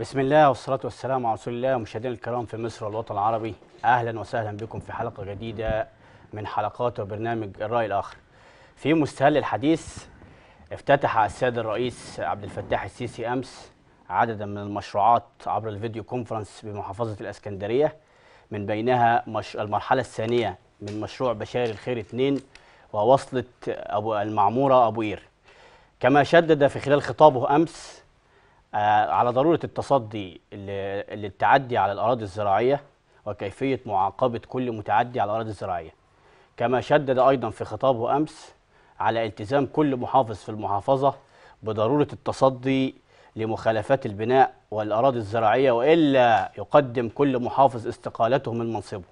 بسم الله والصلاة والسلام على رسول الله مشاهدينا الكرام في مصر والوطن العربي أهلا وسهلا بكم في حلقة جديدة من حلقات وبرنامج الرأي الآخر في مستهل الحديث افتتح السيد الرئيس عبد الفتاح السيسي أمس عددا من المشروعات عبر الفيديو كونفرنس بمحافظة الإسكندرية من بينها مش المرحلة الثانية من مشروع بشاير الخير 2 ووصلة أبو المعمورة أبو قير كما شدد في خلال خطابه أمس آه، على ضرورة التصدي ل- للتعدي على الأراضي الزراعية وكيفية معاقبة كل متعدي على الأراضي الزراعية كما شدد أيضا في خطابه أمس على التزام كل محافظ في المحافظة بضرورة التصدي لمخالفات البناء والأراضي الزراعية وإلا يقدم كل محافظ استقالته من منصبه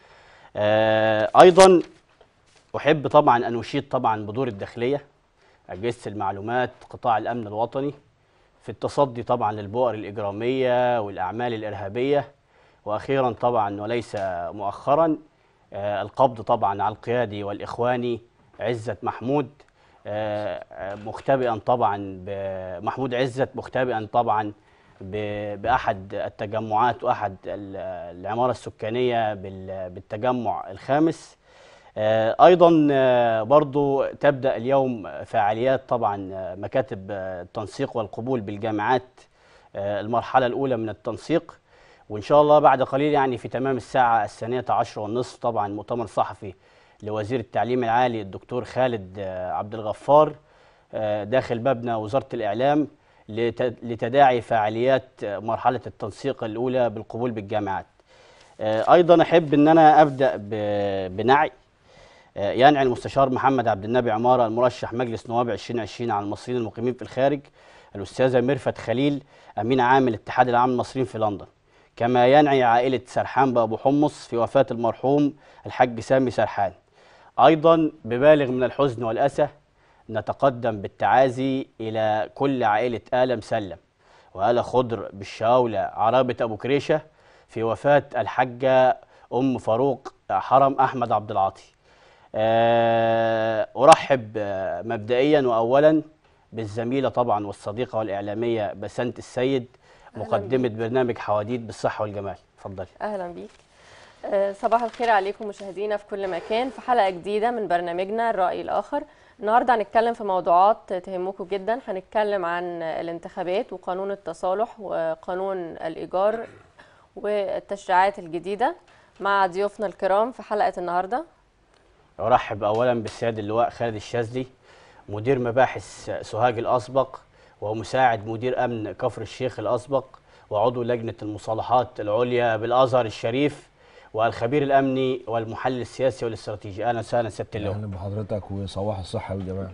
آه، أيضا أحب طبعا أن أشيد طبعا بدور الداخلية أجهزة المعلومات قطاع الأمن الوطني في التصدي طبعا للبؤر الإجرامية والأعمال الإرهابية وأخيرا طبعا وليس مؤخرا آه، القبض طبعا على القيادي والإخواني عزت محمود آه، آه، مختبئا طبعا ب- محمود عزت مختبئا طبعا ب- بأحد التجمعات وأحد ال- العمارة السكانية بال- بالتجمع الخامس آه، ايضا آه، برضو تبدا اليوم فعاليات طبعا آه، مكاتب آه، التنسيق والقبول بالجامعات آه، المرحله الاولى من التنسيق وان شاء الله بعد قليل يعني في تمام الساعه الثانيه عشر والنصف طبعا مؤتمر صحفي لوزير التعليم العالي الدكتور خالد آه، عبد الغفار آه، داخل مبنى وزاره الاعلام لت- لتداعي فعاليات آه، مرحله التنسيق الاولى بالقبول بالجامعات آه، ايضا احب ان انا ابدا ب- بنعي آه، ينعي المستشار محمد عبد النبي عماره المرشح مجلس نواب 2020 على المصريين المقيمين في الخارج الاستاذه ميرفت خليل امين عام الاتحاد العام للمصريين في لندن كما ينعي عائله سرحان بابو حمص في وفاه المرحوم الحاج سامي سرحان ايضا ببالغ من الحزن والاسى نتقدم بالتعازي الى كل عائله ال مسلم وآل خضر بالشاولة عرابة أبو كريشة في وفاة الحاجة أم فاروق حرم أحمد عبد العاطي آه، أرحب آه، مبدئيا وأولا بالزميلة طبعا والصديقة والإعلامية بسنت السيد أهلاً مقدمة برنامج حواديت بالصحة والجمال اتفضلي اهلا بيك آه، صباح الخير عليكم مشاهدينا في كل مكان في حلقه جديده من برنامجنا الراي الاخر النهارده هنتكلم في موضوعات تهمكم جدا هنتكلم عن الانتخابات وقانون التصالح وقانون الايجار والتشريعات الجديده مع ضيوفنا الكرام في حلقه النهارده أرحب أولا بالسيد اللواء خالد الشاذلي مدير مباحث سوهاج الأسبق ومساعد مدير أمن كفر الشيخ الأسبق وعضو لجنة المصالحات العليا بالأزهر الشريف والخبير الأمني والمحلل السياسي والاستراتيجي أهلا وسهلا سيادة اللواء اهلا بحضرتك وصباح الصحه والجمال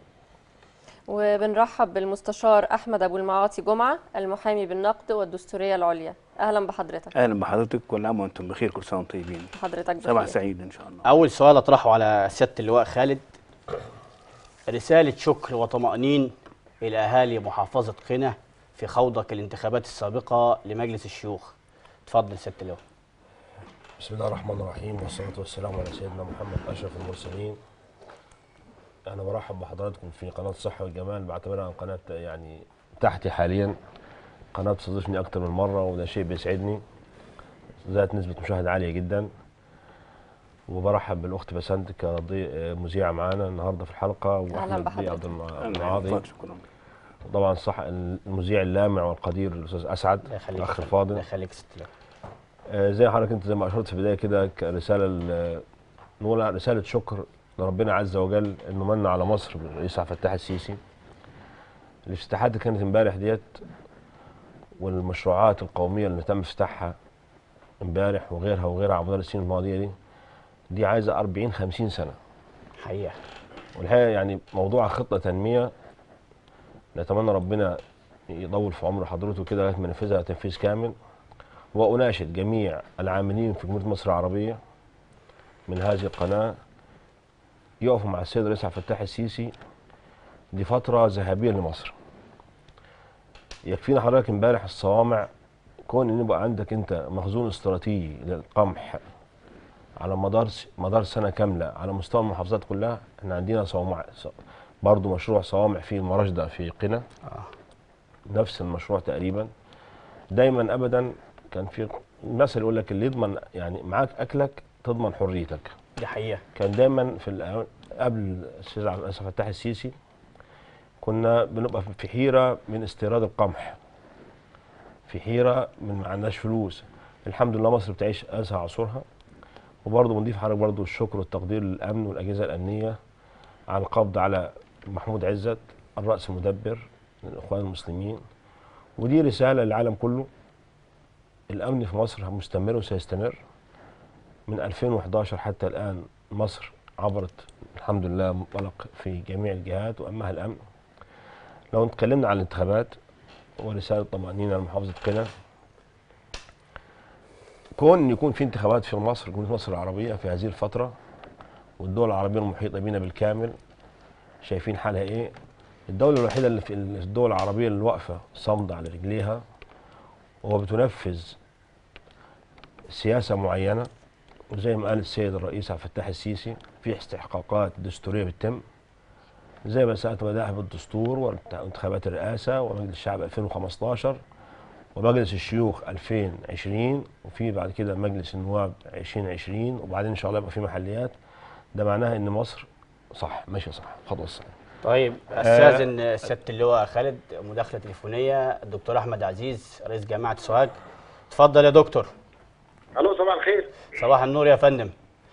وبنرحب بالمستشار احمد ابو المعاطي جمعه المحامي بالنقد والدستوريه العليا اهلا بحضرتك اهلا بحضرتك كل عام وانتم بخير كل سنه وانتم طيبين حضرتك صباح بخير سعيد ان شاء الله أول سؤال أطرحه على سيادة اللواء خالد رسالة شكر وطمأنين إلى أهالي محافظة قنا في خوضك الانتخابات السابقة لمجلس الشيوخ اتفضل سيادة اللواء بسم الله الرحمن الرحيم والصلاه والسلام على سيدنا محمد اشرف المرسلين انا برحب بحضراتكم في قناه الصحه والجمال بعتبرها قناه يعني تحتي حاليا قناه بتستضيفني اكتر من مره وده شيء بيسعدني ذات نسبه مشاهده عاليه جدا وبرحب بالاخت بسنت كضي مذيعه معانا النهارده في الحلقه واحمد بحضرتك. بيه عبد الم- أهلاً المعاضي بحضرتك، شكرا طبعا صح المذيع اللامع والقدير الاستاذ اسعد الله يخليك الاخ الله الفاضل يخليك يا سيادة اللواء آه، زي حضرتك انت زي ما اشرت في البدايه كده كرساله ل- نقول رساله شكر لربنا عز وجل انه من على مصر بالرئيس عبد الفتاح السيسي الافتتاحات اللي كانت امبارح ديت والمشروعات القوميه اللي تم افتتاحها امبارح وغيرها وغيرها على مدار السنين الماضيه دي دي عايزه 40 50 سنه حقيقة والحقيقه يعني موضوع خطه تنميه نتمنى ربنا يطول في عمر حضرته كده لغايه ما ينفذها تنفيذ كامل واناشد جميع العاملين في جمهوريه مصر العربيه من هذه القناه يقفوا مع السيد الرئيس عبد الفتاح السيسي دي فتره ذهبيه لمصر يكفينا حضرتك امبارح الصوامع كون ان يبقى عندك انت مخزون استراتيجي للقمح على مدار س- مدار سنه كامله على مستوى المحافظات كلها احنا عندنا صوامع ص- برضو مشروع صوامع في المراشده في قنا آه. نفس المشروع تقريبا دايما ابدا كان في مثل يقول لك اللي يضمن يعني معاك اكلك تضمن حريتك دي حقيقه كان دايما في الأ- قبل الاستاذ عبد الفتاح السيسي كنا بنبقى في حيره من استيراد القمح في حيره من ما عندناش فلوس الحمد لله مصر بتعيش اسهى عصورها وبرضه بنضيف حضرتك برضه الشكر والتقدير للامن والاجهزه الامنيه على القبض على محمود عزت الراس المدبر للاخوان المسلمين ودي رساله للعالم كله الامن في مصر مستمر وسيستمر من 2011 حتى الان مصر عبرت الحمد لله منطلق في جميع الجهات وامها الامن لو اتكلمنا عن الانتخابات ورساله طمانينه لمحافظه قنا كون ان يكون في انتخابات في مصر جمهوريه مصر العربيه في هذه الفتره والدول العربيه المحيطه بنا بالكامل شايفين حالها ايه الدوله الوحيده اللي في الدول العربيه اللي واقفه صامده على رجليها وبتنفذ سياسه معينه وزي ما قال السيد الرئيس عبد الفتاح السيسي في استحقاقات دستوريه بتتم زي ما ساعة بدأها بالدستور وانتخابات الرئاسة ومجلس الشعب 2015 ومجلس الشيوخ 2020 وفي بعد كده مجلس النواب 2020 وبعدين ان شاء الله يبقى في محليات ده معناها ان مصر صح ماشيه صح خطوه صح طيب استاذن سياده اللواء خالد مداخله تليفونيه الدكتور احمد عزيز رئيس جامعه سوهاج اتفضل يا دكتور الو صباح الخير صباح النور يا فندم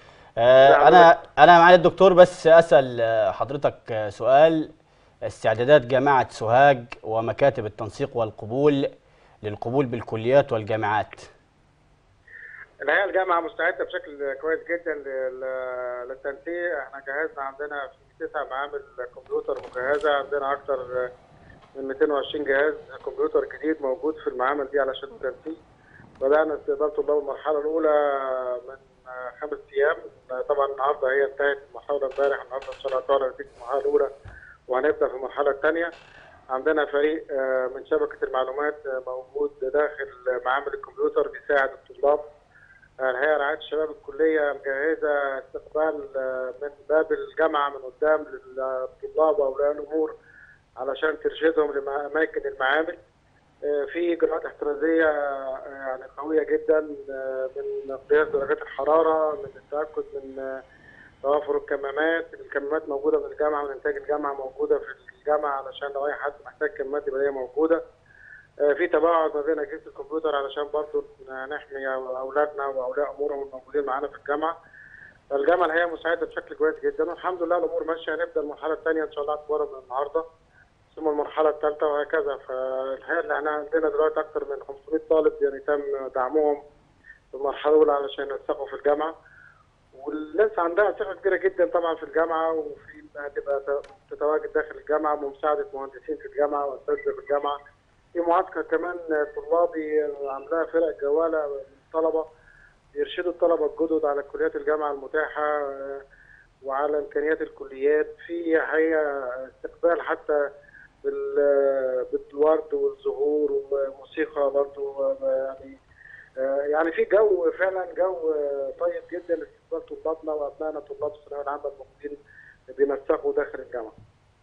آه انا انا معالي الدكتور بس اسال آه، حضرتك آه، سؤال استعدادات جامعه سوهاج ومكاتب التنسيق والقبول للقبول بالكليات والجامعات الحقيقه الجامعه مستعده بشكل كويس جدا لل- للتنسيق احنا جهزنا عندنا في تسع معامل كمبيوتر مجهزه عندنا اكثر من 220 جهاز كمبيوتر جديد موجود في المعامل دي علشان التنسيق بدانا استقبال طلاب المرحله الاولى من خمس ايام طبعا النهارده هي انتهت المحاوله امبارح النهارده ان شاء الله تعلن نتيجه المرحله الاولى وهنبدا في المرحله الثانيه عندنا فريق آه، من شبكه المعلومات آه، موجود داخل معامل الكمبيوتر بيساعد الطلاب الهيئه رعايه الشباب الكليه مجهزه استقبال آه، من باب الجامعه من قدام للطلاب واولياء الامور علشان ترشدهم لاماكن المعامل آه، في اجراءات احترازيه آه، يعني قويه جدا آه، من قياس درجات الحراره من التاكد من آه، توافر الكمامات الكمامات موجوده من الجامعه من انتاج الجامعه موجوده في الجامعه علشان لو اي حد محتاج كمامات يبقى هي موجوده آه، في تباعد ما بين اجهزه الكمبيوتر علشان برضه نحمي اولادنا واولياء امورهم الموجودين معانا في الجامعه الجامعه الحقيقه مساعده بشكل كويس جدا والحمد لله الامور ماشيه هنبدا المرحله الثانيه ان شاء الله اعتبارا من النهارده ثم المرحله الثالثه وهكذا فالحقيقه اللي احنا عندنا دلوقتي اكثر من 500 طالب يعني تم دعمهم في المرحله الاولى علشان يلتقوا في الجامعه والناس عندها ثقه كبيره جدا طبعا في الجامعه وفي هتبقى تتواجد داخل الجامعه بمساعده مهندسين في الجامعه واساتذه في الجامعه في معسكر كمان طلابي عاملاها فرق جواله طلبه يرشدوا الطلبه الجدد على كليات الجامعه المتاحه آه، وعلى امكانيات الكليات في حقيقه استقبال حتى بال- بالورد والزهور وموسيقى برضو آه، يعني آه، يعني في جو فعلا جو آه، طيب جدا لاستقبال طلابنا وابنائنا طلاب الثانويه العامه الموجودين بينسقوا داخل الجامعه.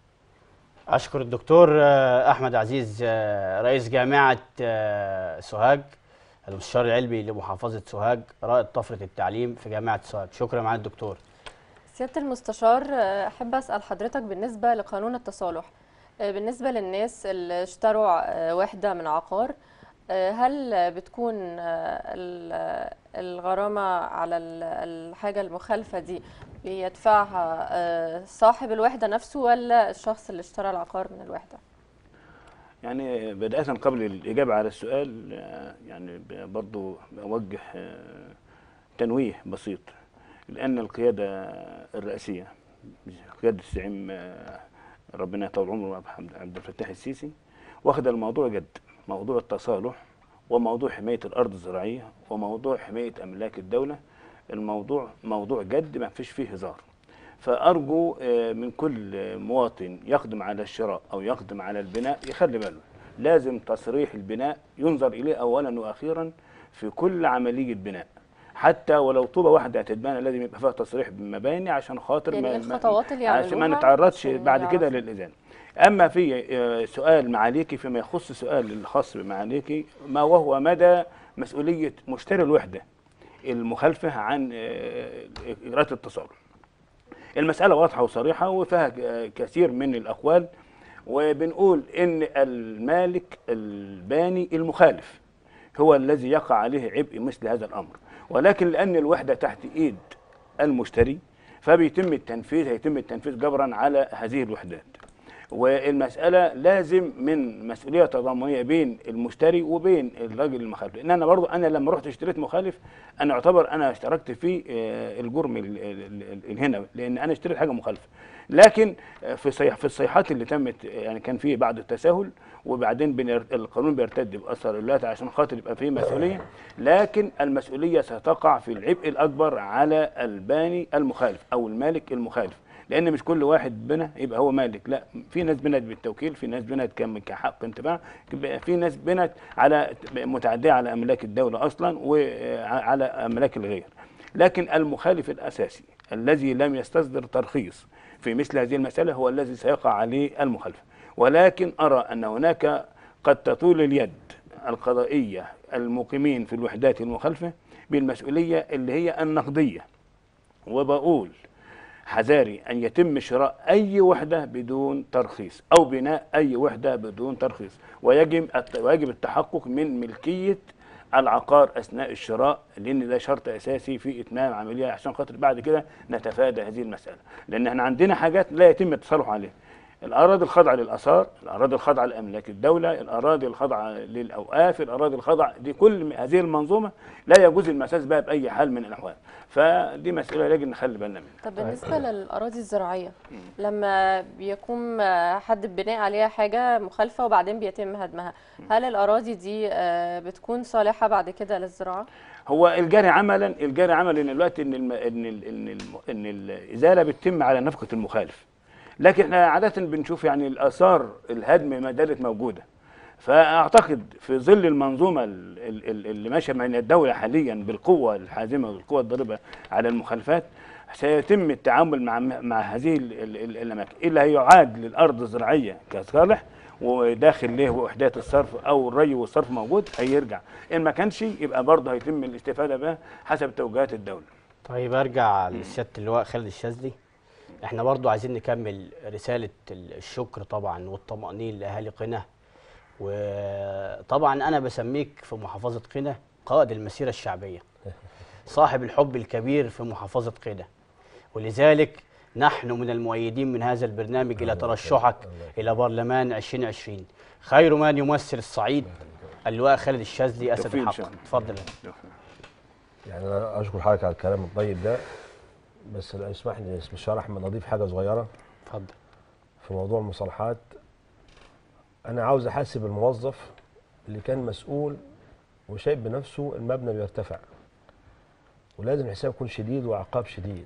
اشكر الدكتور آه، احمد عزيز آه، رئيس جامعه آه، سوهاج المستشار العلمي لمحافظه سوهاج رائد طفره التعليم في جامعه سوهاج شكرا معالي الدكتور سيادة المستشار آه، أحب أسأل حضرتك بالنسبة لقانون التصالح آه، بالنسبة للناس اللي اشتروا آه، وحدة من عقار آه، هل بتكون آه، ال- الغرامة على ال- الحاجة المخالفة دي بيدفعها آه، صاحب الوحدة نفسه ولا الشخص اللي اشترى العقار من الوحدة؟ يعني بدايه قبل الاجابه على السؤال آه، يعني ب- برضو اوجه آه، تنويه بسيط لان القياده الرئاسيه قياده الزعيم آه، ربنا يطول عمره عبد عبد الفتاح السيسي واخد الموضوع جد موضوع التصالح وموضوع حمايه الارض الزراعيه وموضوع حمايه املاك الدوله الموضوع موضوع جد ما فيش فيه هزار فارجو آه، من كل مواطن يقدم على الشراء او يقدم على البناء يخلي باله لازم تصريح البناء ينظر اليه اولا واخيرا في كل عمليه بناء حتى ولو طوبه واحده هتتبنى لازم يبقى فيها تصريح بمباني عشان خاطر يعني إيه ما الخطوات اللي عشان ما يعملوها نتعرضش عشان بعد كده يعرفوا؟ للإذان أما في آه، سؤال معاليكي فيما يخص سؤال الخاص بمعاليكي ما وهو مدى مسؤولية مشتري الوحدة المخالفة عن آه، إجراءات التصالح المسألة واضحة وصريحة وفيها ك- كثير من الأقوال وبنقول إن المالك الباني المخالف هو الذي يقع عليه عبء مثل هذا الأمر ولكن لأن الوحدة تحت إيد المشتري فبيتم التنفيذ هيتم التنفيذ جبرا على هذه الوحدات والمسألة لازم من مسؤولية تضامنية بين المشتري وبين الراجل المخالف لأن أنا برضو أنا لما رحت اشتريت مخالف أنا أعتبر أنا اشتركت في آه، الجرم ال- ال- ال- الهنا لأن أنا اشتريت حاجة مخالفة لكن آه، في صيح في الصيحات اللي تمت آه، يعني كان فيه بعض التساهل وبعدين بنر- القانون بيرتد بأثر الولاية عشان خاطر يبقى فيه مسؤولية لكن المسؤولية ستقع في العبء الأكبر على الباني المخالف أو المالك المخالف لان مش كل واحد بنى يبقى هو مالك لا في ناس بنت بالتوكيل في ناس بنت كم- كحق انتفاع في ناس بنت على متعديه على املاك الدوله اصلا وعلى املاك الغير لكن المخالف الاساسي الذي لم يستصدر ترخيص في مثل هذه المساله هو الذي سيقع عليه المخالفه ولكن ارى ان هناك قد تطول اليد القضائيه المقيمين في الوحدات المخالفه بالمسؤوليه اللي هي النقديه وبقول حذاري أن يتم شراء أي وحدة بدون ترخيص أو بناء أي وحدة بدون ترخيص ويجب الت- ويجب التحقق من ملكية العقار أثناء الشراء لأن ده شرط أساسي في إتمام عملية عشان خاطر بعد كده نتفادى هذه المسألة لأن احنا عندنا حاجات لا يتم التصالح عليها الأراضي الخاضعة للآثار الأراضي الخاضعة لأملاك الدولة الأراضي الخاضعة للأوقاف الأراضي الخاضعة دي كل هذه المنظومة لا يجوز المساس بها بأي حال من الأحوال فدي مسألة يجب نخلي بالنا منها طب بالنسبة للأراضي الزراعية لما بيقوم آه، حد ببناء عليها حاجة مخالفة وبعدين بيتم هدمها هل الأراضي دي آه، بتكون صالحة بعد كده للزراعة؟ هو الجاري عملا الجاري عملا ان الوقت ان الم... ان ال... ان الم... ان الازاله بتتم على نفقه المخالف لكن احنا عاده بنشوف يعني الاثار الهدم ما زالت موجوده فاعتقد في ظل المنظومه ال- ال- ال- اللي ماشيه من الدوله حاليا بالقوه الحازمه والقوه الضاربه على المخالفات سيتم التعامل مع مع هذه ال- ال- ال- الاماكن اللي هيعاد للارض الزراعيه كصالح وداخل له وحدات الصرف او الري والصرف موجود هيرجع ان ما كانش يبقى برضه هيتم الاستفاده بها حسب توجيهات الدوله طيب ارجع لسياده اللواء خالد الشاذلي احنا برضو عايزين نكمل رساله الشكر طبعا والطمانينه لاهالي قنا وطبعا انا بسميك في محافظه قنا قائد المسيره الشعبيه صاحب الحب الكبير في محافظه قنا ولذلك نحن من المؤيدين من هذا البرنامج الى ترشحك الى برلمان 2020 خير من يمثل الصعيد اللواء خالد الشاذلي اسد توفيق إن الحق شاء الله. اتفضل يعني انا اشكر حضرتك على الكلام الطيب ده بس لو اسمح لي اسم الشارع احمد اضيف حاجه صغيره اتفضل في موضوع المصالحات انا عاوز احاسب الموظف اللي كان مسؤول وشايف بنفسه المبنى بيرتفع ولازم الحساب يكون شديد وعقاب شديد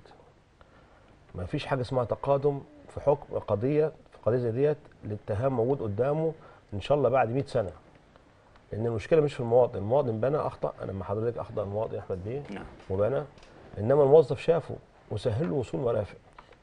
ما فيش حاجه اسمها تقادم في حكم قضيه في قضيه زي ديت الاتهام موجود قدامه ان شاء الله بعد 100 سنه لان المشكله مش في المواطن المواطن بنى اخطا انا لما حضرتك اخطا المواطن احمد بيه نعم. وبنى انما الموظف شافه وسهل له وصول مرافق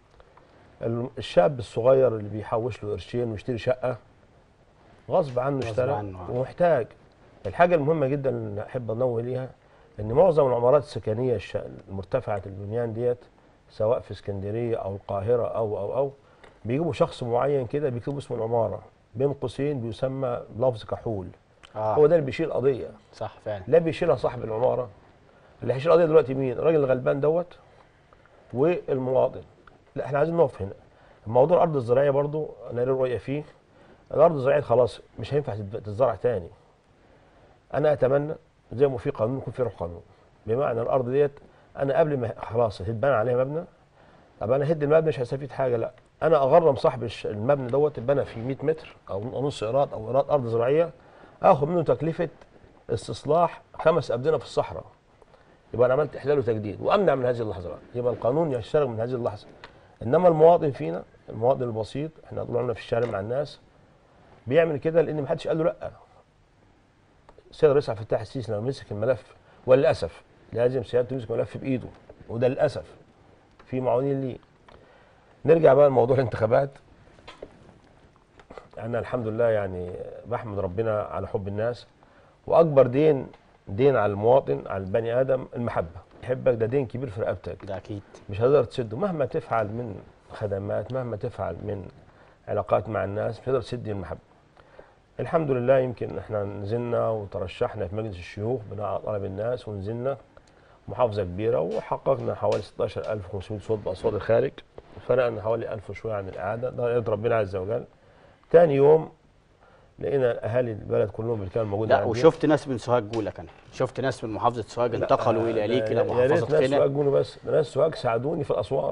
ال- الشاب الصغير اللي بيحوش له قرشين ويشتري شقه غصب عنه غصب اشترى عنه، آه. ومحتاج الحاجه المهمه جدا اللي احب انوه ليها ان معظم العمارات السكنيه الش- المرتفعه البنيان ديت سواء في اسكندريه او القاهره او او او بيجيبوا شخص معين كده بيكتبوا اسم العماره بين قوسين بيسمى بلفظ كحول اه هو ده اللي بيشيل قضيه صح فعلا لا بيشيلها صاحب العماره اللي هيشيل القضيه دلوقتي مين الراجل الغلبان دوت والمواطن لا احنا عايزين نقف هنا موضوع الارض الزراعيه برضو انا لي رؤيه فيه الارض الزراعيه خلاص مش هينفع تت- تتزرع تاني انا اتمنى زي ما في قانون يكون في روح قانون بمعنى الارض ديت انا قبل ما خلاص هتبنى عليها مبنى طب انا هد المبنى مش هستفيد حاجه لا انا اغرم صاحب الش- المبنى دوت اتبنى في 100 متر او نص ايراد او ايراد ارض زراعيه اخد منه تكلفه استصلاح خمس ابدنه في الصحراء يبقى انا عملت احلال وتجديد وامنع من هذه اللحظه بقى يبقى القانون يشتغل من هذه اللحظه انما المواطن فينا المواطن البسيط احنا طول عمرنا في الشارع مع الناس بيعمل كده لان ما حدش قال له لا السيد الرئيس عبد الفتاح السيسي لما مسك الملف وللاسف لازم سيادته يمسك ملف بايده وده للاسف في معاونين ليه نرجع بقى لموضوع الانتخابات انا الحمد لله يعني بحمد ربنا على حب الناس واكبر دين دين على المواطن على البني ادم المحبه يحبك ده دين كبير في رقبتك ده اكيد مش هتقدر تسده مهما تفعل من خدمات مهما تفعل من علاقات مع الناس مش هتقدر تسد المحبه الحمد لله يمكن احنا نزلنا وترشحنا في مجلس الشيوخ بناء على طلب الناس ونزلنا محافظه كبيره وحققنا حوالي 16500 صوت باصوات الخارج فرقنا حوالي 1000 وشويه عن الاعاده ده يرضي ربنا عز وجل تاني يوم لقينا اهالي البلد كلهم اللي كانوا موجودين لا عندنا. وشفت ناس من سوهاج جولك انا شفت ناس من محافظه سوهاج لا، انتقلوا الى آه، ليك الى يا ريت محافظه ناس سواق قنا جوني بس ده ناس سواق ساعدوني في الاسواق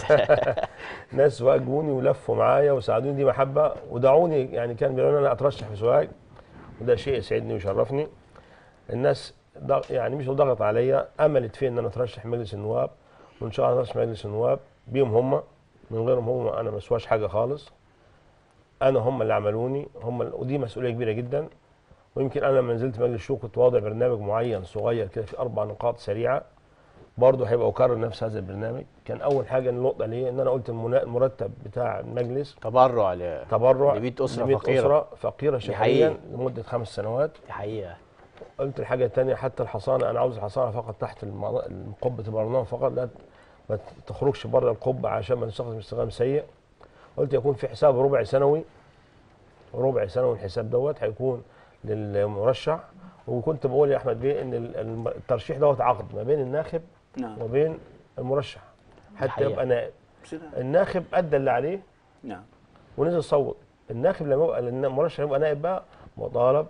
ناس سواق جوني ولفوا معايا وساعدوني دي محبه ودعوني يعني كان بيقولوا انا اترشح في سواق وده شيء يسعدني ويشرفني الناس ضغ- يعني مش ضغط عليا املت في ان انا اترشح مجلس النواب وان شاء الله اترشح مجلس النواب بيهم هم من غيرهم هم انا ما اسواش حاجه خالص انا هم اللي عملوني هم ال- ودي مسؤوليه كبيره جدا ويمكن انا لما نزلت مجلس الشيوخ كنت واضع برنامج معين صغير كده في اربع نقاط سريعه برضه هيبقى اكرر نفس هذا البرنامج كان اول حاجه النقطه ليه ان انا قلت المنا- المرتب بتاع المجلس تبرع ل- تبرع ل 100 أسرة ل 100 فقيرة. اسره فقيره شهريا حقيقي. لمده خمس سنوات دي حقيقه قلت الحاجه الثانيه حتى الحصانه انا عاوز الحصانه فقط تحت الم- قبه البرلمان فقط لا ما تخرجش بره القبه عشان ما نستخدم استخدام سيء قلت يكون في حساب ربع سنوي ربع سنوي الحساب دوت هيكون للمرشح وكنت بقول يا احمد بيه ان ال- الم- الترشيح دوت عقد ما بين الناخب نعم وبين المرشح حتى حقيقة. يبقى نائب كده. الناخب ادى اللي عليه نعم ونزل صوت الناخب لما يبقى لأن المرشح يبقى نائب بقى مطالب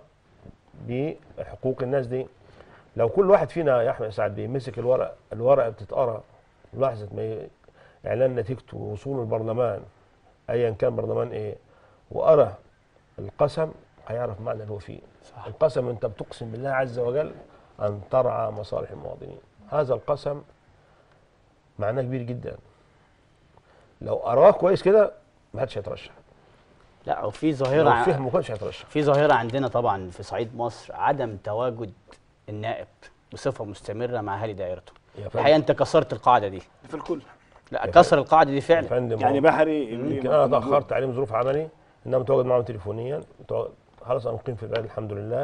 بحقوق الناس دي لو كل واحد فينا يا احمد سعد بيه مسك الورق الورقه بتتقرا لحظه ما ي- اعلان نتيجته ووصول البرلمان ايا كان برلمان ايه وقرا القسم هيعرف معنى اللي هو فيه صح القسم انت بتقسم بالله عز وجل ان ترعى مصالح المواطنين هذا القسم معناه كبير جدا لو قراه كويس كده ما حدش هيترشح لا وفي ظاهره لو ع- فهم ما كانش هيترشح في ظاهره عندنا طبعا في صعيد مصر عدم تواجد النائب بصفه مستمره مع اهالي دائرته يا الحقيقه انت كسرت القاعده دي في الكل لا يا كسر القاعده دي يا فعلا فندم يعني هو- بحري يمكن انا تاخرت عليهم ظروف عملي انما متواجد معاهم تليفونيا متواجد- خلاص انا مقيم في البلد الحمد لله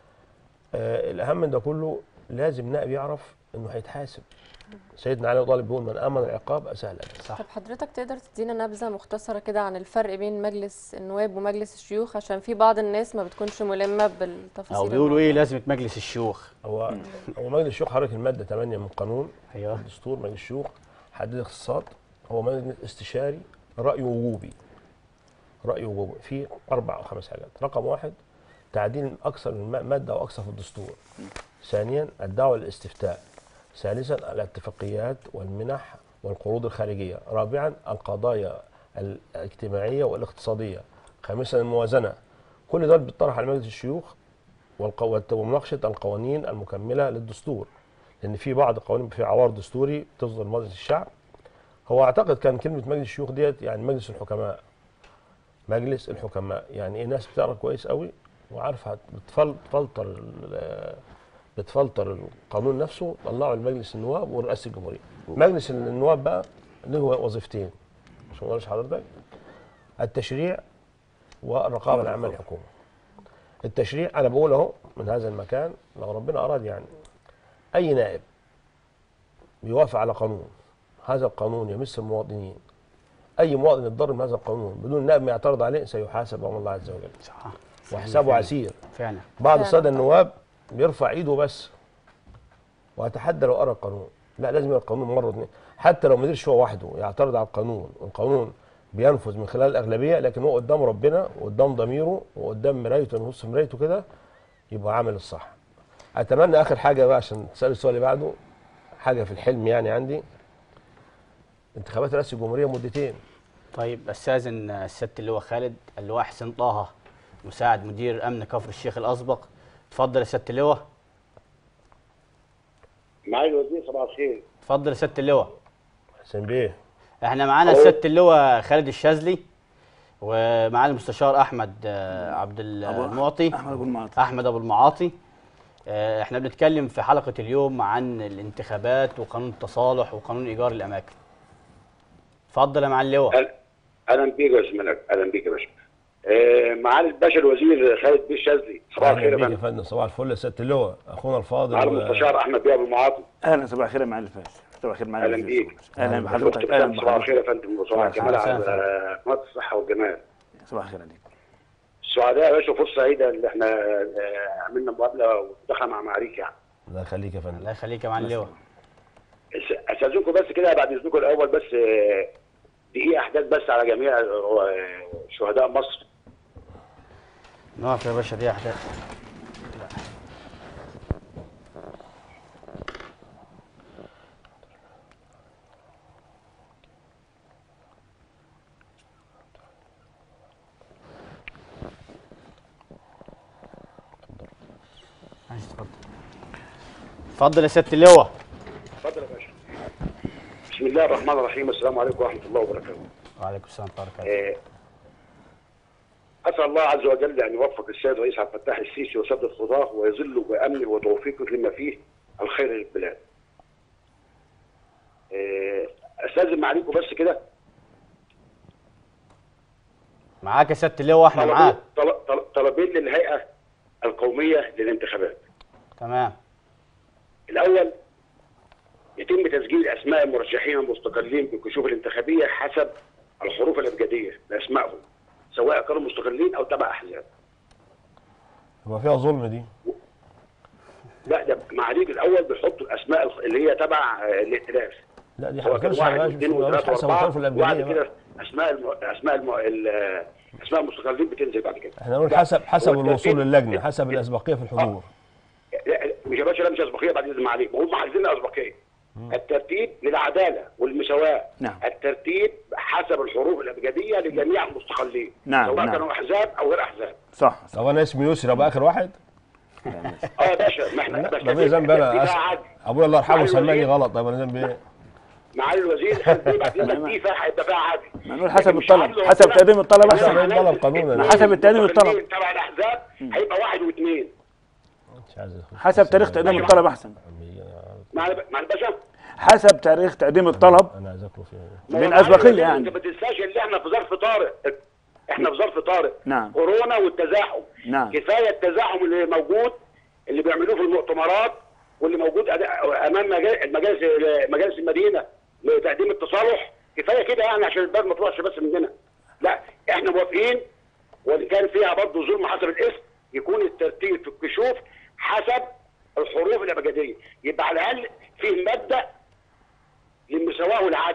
آه الاهم من ده كله لازم نائب يعرف انه هيتحاسب سيدنا علي طالب بيقول من امن العقاب اسهل الاجر صح طب حضرتك تقدر تدينا نبذة مختصرة كده عن الفرق بين مجلس النواب ومجلس الشيوخ عشان في بعض الناس ما بتكونش ملمة بالتفاصيل او بيقولوا ايه الموضوع. لازمه مجلس الشيوخ هو هو مجلس الشيوخ حضرتك الماده 8 من قانون ايوه الدستور مجلس الشيوخ حدد اختصاصات هو مجلس استشاري راي وجوبي راي وجوبي في اربع او خمس حاجات رقم واحد تعديل اكثر من م- ماده او اكثر في الدستور ثانيا الدعوه للاستفتاء ثالثا الاتفاقيات والمنح والقروض الخارجيه رابعا القضايا الاجتماعيه والاقتصاديه خامسا الموازنه كل دول بيطرح على مجلس الشيوخ والقو- ومناقشه القوانين المكمله للدستور لان في بعض القوانين في عوار دستوري تصدر مجلس الشعب هو اعتقد كان كلمه مجلس الشيوخ ديت يعني مجلس الحكماء مجلس الحكماء يعني ايه ناس بتقرا كويس قوي وعارفه بتفل- بتفلتر ال- بتفلتر القانون نفسه طلعه لمجلس النواب ورئاسه الجمهوريه مجلس النواب بقى له وظيفتين عشان ما أقولش حضرتك التشريع والرقابه العامه للحكومه التشريع انا بقول اهو من هذا المكان لو ربنا اراد يعني اي نائب بيوافق على قانون هذا القانون يمس المواطنين اي مواطن يتضرر من هذا القانون بدون نائب ما يعترض عليه سيحاسب امام الله عز وجل صح وحسابه فعلا. عسير فعلا بعض فعلا. الساده النواب بيرفع ايده بس واتحدى لو قرا القانون لا لازم يقرا القانون مره واثنين حتى لو ما قدرش هو وحده يعترض على القانون والقانون بينفذ من خلال الاغلبيه لكن هو قدام ربنا وقدام ضميره وقدام مرايته نبص في مرايته كده يبقى عامل الصح اتمنى اخر حاجه بقى عشان تسال السؤال اللي بعده حاجه في الحلم يعني عندي انتخابات رئاسه الجمهوريه مدتين طيب استاذن السياده اللواء خالد اللواء حسين طه مساعد مدير امن كفر الشيخ الاسبق اتفضل يا سياده اللواء معالي الوزير صباح الخير اتفضل يا سياده اللواء حسين بيه احنا معانا أيوة. سياده اللواء خالد الشاذلي ومعالي المستشار احمد آه، عبد المعطي احمد ابو المعاطي احمد ابو المعاطي آه، احنا بنتكلم في حلقة اليوم عن الانتخابات وقانون التصالح وقانون إيجار الأماكن اتفضل يا معالي اللواء أهلا- اهلا بيك يا استاذ ملك اهلا بيك يا باشا آه، معالي الباشا الوزير خالد بيه الشاذلي صباح الخير اهلا يا بيك يا فندم فندم صباح الفل يا سياده اللواء اخونا الفاضل معالي و- المستشار احمد بيه ابو المعاطي اهلا صباح الخير يا معالي الفاشل صباح الخير معالي أهلا الوزير. بيك. اهلا بحضرتك اهلا صباح الخير يا بحضرتك فندم وصباح الجمال الخير. على قناه الصحه والجمال صباح الخير عليك السعداء يا باشا فرصه سعيده اللي احنا آه، عملنا مقابله ودخل مع معاريك يعني الله يخليك يا فندم الله يخليك يا معالي اللواء أس- استاذنكم بس كده بعد اذنكم الاول بس آه، دقيقه احداث بس على جميع آه، شهداء مصر نقف يا باشا دي أحداث ماشي، اتفضل اتفضل يا سيادة اللواء اتفضل يا باشا بسم الله الرحمن الرحيم السلام عليكم ورحمه الله وبركاته وعليكم السلام ورحمة الله وبركاته آه، أسأل الله عز وجل أن يوفق السيد رئيس عبد الفتاح السيسي وسدد خطاه ويظل بأمنه وتوفيقه لما فيه الخير للبلاد. آه، أستاذن معاليكم بس كده معاك يا سيادة اللواء احنا طلبين- معاك طل- طل- طلبين للهيئة القومية للانتخابات. تمام الأول يتم تسجيل أسماء المرشحين المستقلين بالكشوف الانتخابية حسب الحروف الأبجدية لأسمائهم سواء كانوا مستقلين أو تبع أحزاب. هو فيها ظلم دي لا ده معاليك الاول بيحطوا الاسماء الخ- اللي هي تبع آه، الائتلاف لا دي سواء كان حاجه واحد مالهاش واثنين مالهاش وثلاثه حسب واربعه الحروف وبعد الابجديه كده بقى. اسماء الم... اسماء الم... ال- اسماء المستقلين بتنزل بعد كده احنا نقول لا، حسب حسب هو الوصول الترتيب- للجنه حسب الاسبقيه في الحضور لا، مش يا باشا لا مش اسبقيه بعد اذن معاليك هم عايزين اسبقيه الترتيب للعداله والمساواه نعم. الترتيب حسب الحروف الابجديه لجميع المستقلين نعم، سواء نعم. كانوا احزاب او غير احزاب صح طب انا اسمي يسري ابقى اخر واحد اه يا باشا ما احنا لا بس ده ايه ذنب انا دي أس- بقى عدل. ابويا الله يرحمه معالي سماني الوزير. غلط طب انا ذنبي ايه؟ معالي الوزير دي بعد اذنك دي فيها هيبقى فيها عدل ما نقول حسب لكن مش الطلب عدل حسب ربنا. تقديم الطلب حسب احسن تقديم الطلب قانونا. اتنين حسب التقديم الطلب. مستقلين تبع الاحزاب هيبقى واحد واثنين مش عايز أخش. حسب تاريخ تقديم الطلب احسن مع مع الباشا حسب تاريخ تقديم الطلب انا عايز اكله فيها ما هو بين معالي أسبقية الوزير، يعني. انت ما تنساش ان احنا في ظرف طارئ احنا في ظرف طارئ نعم. كورونا والتزاحم نعم. كفايه التزاحم اللي موجود اللي بيعملوه في المؤتمرات واللي موجود أد- امام مجال- مجالس مجالس المدينه لتقديم التصالح كفايه كده يعني عشان البلد ما تروحش بس مننا لا احنا موافقين واللي كان فيها برضه ظلم حسب الاسم يكون الترتيب في الكشوف حسب الحروف الابجديه يبقى على الاقل فيه مبدا للمساواه والعدل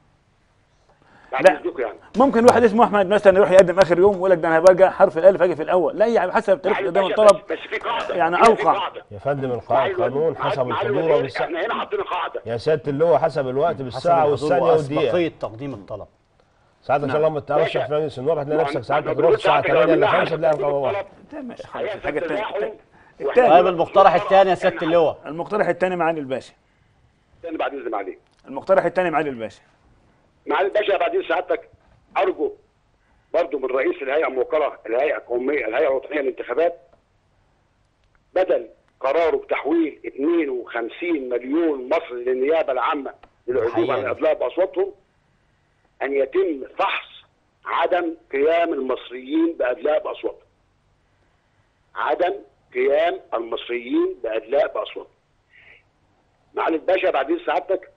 بعد لا. إذنكم يعني ممكن واحد اسمه احمد مثلا يروح يقدم اخر يوم ويقول لك ده انا هبقى حرف الالف اجي في الاول لا يعني حسب تاريخ معالي تقديم الباشا، الطلب بس, بس في قاعده يعني هنا في أوقع. قاعدة. يا فندم القا- معالي القانون الوزير- حسب معالي الحضور الوزير، والساعه احنا هنا حاطين قاعده يا سياده اللواء حسب الوقت حسب بالساعه الحضور والثانيه والدقيقه وأسبقية تقديم الطلب ساعات ان شاء الله ما تعرفش باشا. في مجلس النواب هتلاقي ما- نفسك ما- ساعات ما تروح بنقولش الساعه ساعتك 8 لو ولا عملناها 5 تلاقي رقم واحد ده ماشي خلاص هيحصل الحاجه الثانيه تزاحم التاني. طيب المقترح الثاني يا سيادة اللواء المقترح الثاني معالي الباشا تاني بعد اذن معاليك المقترح الثاني معالي الباشا معالي الباشا بعدين سعادتك ارجو برضو من رئيس الهيئه الموقره الهيئه القوميه الهيئه الوطنيه للانتخابات بدل قراره بتحويل 52 مليون مصري للنيابه العامه للعزوم حقيقة. عن الادلاء باصواتهم ان يتم فحص عدم قيام المصريين بادلاء باصواتهم. عدم قيام المصريين بادلاء باصواتهم. معالي الباشا بعدين سعادتك